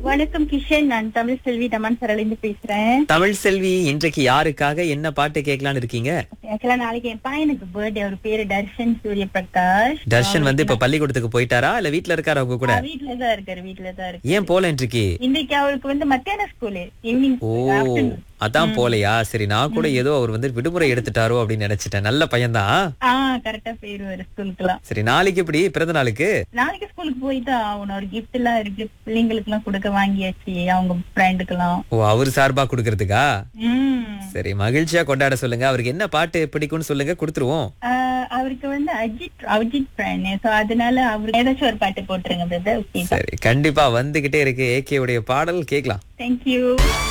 வணக்கம் கிஷன் நான் தமிழ் செல்வி தமன் சரளிந்து பேசுறேன் தமிழ் செல்வி இன்றைக்கு யாருக்காக என்ன பாட்டு கேட்கலான்னு இருக்கீங்க ஆக்சுவலா நாளைக்கு என் பையனுக்கு பர்த்டே அவர் பேரு தர்ஷன் சூரிய பிரகாஷ் தர்ஷன் வந்து இப்ப பள்ளிக்கூடத்துக்கு போயிட்டாரா இல்ல வீட்ல இருக்காரா உங்க கூட வீட்டுல தான் இருக்காரு வீட்டுல தான் இருக்கு ஏன் போல இன்றைக்கு இன்றைக்கு அவருக்கு வந்து மத்தியான ஸ்கூலு ஈவினிங் ஓ அதான் போலையா சரி நான் கூட ஏதோ அவர் வந்து விடுமுறை எடுத்துட்டாரோ அப்படின்னு நினைச்சிட்டேன் நல்ல பையன்தான் ஆஹ் கரெக்டா போயிருவாரு ஸ்கூலுக்குலாம் சரி நாளைக்கு இப்படி பிறந்த நாளுக்கு நாளைக்கு ஸ்கூலுக்கு போயிட்டு ஆகணும் ஒரு கிஃப்ட் எல்லாம் இருக்கு பிள்ளைங்களுக்கு எல்லாம் கொடுக்க வாங்கியாச்சு அவங்க ஃப்ரெண்டுக்கு எல்லாம் ஓ அவர் சார்பா குடுக்கறதுக்கா உம் சரி மகிழ்ச்சியா கொண்டாட சொல்லுங்க அவருக்கு என்ன பாட்டு பிடிக்கும்னு சொல்லுங்க கொடுத்துருவோம் ஆஹ் அவருக்கு வந்து அஜித் அஜித் ஃப்ரெண்ட் சோ அதனால அவருக்கு ஏதாச்சும் ஒரு பாட்டு போட்டுருங்க பிரதர் ஓகே சரி கண்டிப்பா வந்துகிட்டே இருக்கு ஏகே உடைய பாடல் கேட்கலாம் தேங்க்யூ